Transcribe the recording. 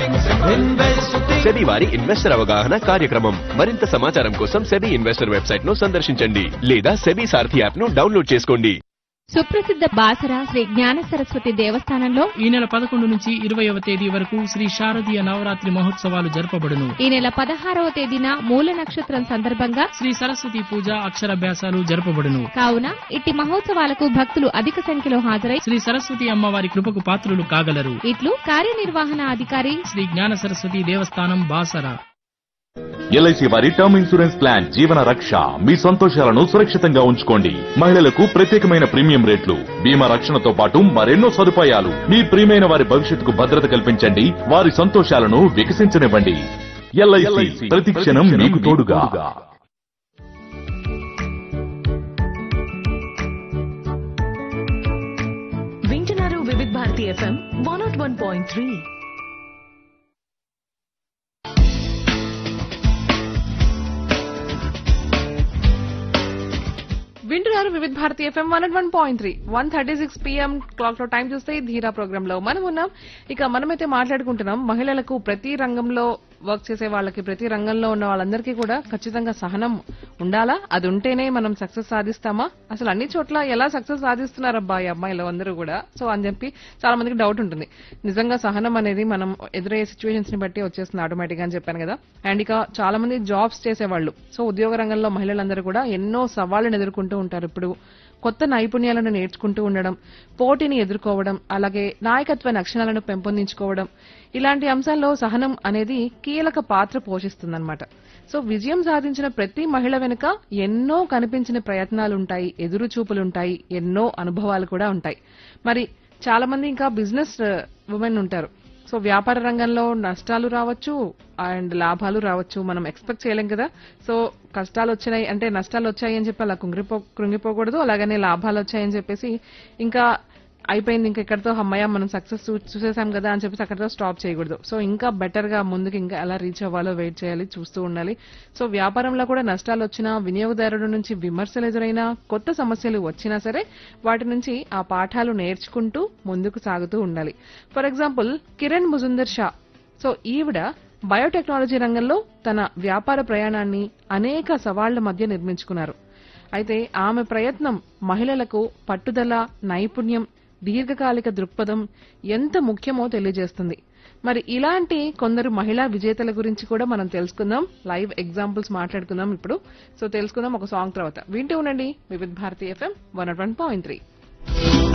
SEBI వారి investor అవగాహన కార్యక్రమం మరింత సమాచారం కోసం సెబీ ఇన్వెస్టర్ వెబ్సైట్ ను సందర్శించండి లేదా సెబీ సారథి యాప్ ను డౌన్లోడ్ చేసుకోండి సుప్రసిద్ధ బాసర శ్రీ జ్ఞాన సరస్వతి దేవస్థానంలో ఈ నెల పదకొండు నుంచి ఇరవయవ తేదీ వరకు శ్రీ శారదీయ నవరాత్రి మహోత్సవాలు జరపబడును ఈ నెల పదహారవ తేదీన మూల నక్షత్రం సందర్భంగా శ్రీ సరస్వతి పూజ అక్షరాభ్యాసాలు జరపబడును కావున ఇట్టి మహోత్సవాలకు భక్తులు అధిక సంఖ్యలో హాజరై శ్రీ సరస్వతి అమ్మవారి కృపకు పాత్రులు కాగలరు ఇట్లు కార్యనిర్వహణ అధికారి శ్రీ జ్ఞాన సరస్వతి దేవస్థానం బాసర ఎల్ఐసి వారి term insurance plan Jeevan Raksha మీ సంతోషాలను సురక్షితంగా ఉంచుకోండి మహిళలకు ప్రత్యేకమైన ప్రీమియం రేట్లు బీమా రక్షణతో పాటు మరెన్నో సదుపాయాలు మీ ప్రియమైన వారి భవిష్యత్తుకు భద్రత కల్పించండి వారి సంతోషాలను వికసించనివ్వండి ఎల్ఐసి ప్రతి క్షణం మీకు తోడుగా వింటున్నారు Vividh Bharati FM one nought one point three వింటున్నారు Vividh Bharati FM one one point three one thirty six PM clock లో టైం చూస్తే ధీరా ప్రోగ్రామ్ లో మనం ఉన్నాం ఇక మనమైతే మాట్లాడుకుంటున్నాం మహిళలకు ప్రతి రంగంలో వర్క్ చేసే వాళ్ళకి ప్రతి రంగంలో ఉన్న వాళ్ళందరికీ కూడా ఖచ్చితంగా సహనం ఉండాలా అది ఉంటేనే మనం సక్సెస్ సాధిస్తామా అసలు అన్ని చోట్ల ఎలా సక్సెస్ సాధిస్తున్నారబ్బా ఈ అమ్మాయిలు అందరూ కూడా సో అని చెప్పి చాలా మందికి డౌట్ ఉంటుంది నిజంగా సహనం అనేది మనం ఎదురయ్యే సిచ్యువేషన్స్ ని బట్టి వచ్చేస్తుంది ఆటోమేటిక్ అని చెప్పాను కదా అండ్ ఇక చాలా మంది జాబ్స్ చేసేవాళ్ళు సో ఉద్యోగ రంగంలో మహిళలందరూ కూడా ఎన్నో సవాళ్లను ఎదుర్కొంటూ ఉంటారు ఇప్పుడు కొత్త నైపుణ్యాలను నేర్చుకుంటూ ఉండడం పోటీని ఎదుర్కోవడం అలాగే నాయకత్వ లక్షణాలను పెంపొందించుకోవడం ఇలాంటి అంశాల్లో సహనం అనేది కీలక పాత్ర పోషిస్తుందన్నమాట సో విజయం సాధించిన ప్రతి మహిళ వెనుక ఎన్నో కనిపించిన ప్రయత్నాలుంటాయి ఎదురు చూపులుంటాయి ఎన్నో అనుభవాలు కూడా ఉంటాయి మరి చాలా మంది ఇంకా బిజినెస్ ఉమెన్ ఉంటారు సో వ్యాపార రంగంలో నష్టాలు రావచ్చు అండ్ లాభాలు రావచ్చు మనం ఎక్స్పెక్ట్ చేయలేం కదా సో కష్టాలు వచ్చినాయి అంటే నష్టాలు వచ్చాయి అని చెప్పి అలా కృంగిపో కృంగిపోకూడదు అలాగనే లాభాలు వచ్చాయని చెప్పేసి ఇంకా అయిపోయింది ఇంకా ఇక్కడతో అమ్మయ్య మనం సక్సెస్ చూసేసాం కదా అని చెప్పేసి అక్కడతో స్టాప్ చేయకూడదు సో ఇంకా బెటర్ గా ముందుకు ఇంకా ఎలా రీచ్ అవ్వాలో వెయిట్ చేయాలి చూస్తూ ఉండాలి సో వ్యాపారంలో కూడా నష్టాలు వచ్చినా వినియోగదారుల నుంచి విమర్శలు ఎదురైనా కొత్త సమస్యలు వచ్చినా సరే వాటి నుంచి ఆ పాఠాలు నేర్చుకుంటూ ముందుకు సాగుతూ ఉండాలి for example Kiran Mazumdar Shaw so ఈవిడ బయోటెక్నాలజీ రంగంలో తన వ్యాపార ప్రయాణాన్ని అనేక సవాళ్ల మధ్య నిర్మించుకున్నారు అయితే ఆమె ప్రయత్నం మహిళలకు పట్టుదల నైపుణ్యం దీర్ఘకాలిక దృక్పథం ఎంత ముఖ్యమో తెలియజేస్తుంది మరి ఇలాంటి కొందరు మహిళా విజేతల గురించి కూడా మనం తెలుసుకుందాం లైవ్ ఎగ్జాంపుల్స్ మాట్లాడుకుందాం ఇప్పుడు సో తెలుసుకుందాం ఒక సాంగ్ తర్వాత వింటూ ఉండండి Vividh Bharati FM one one point three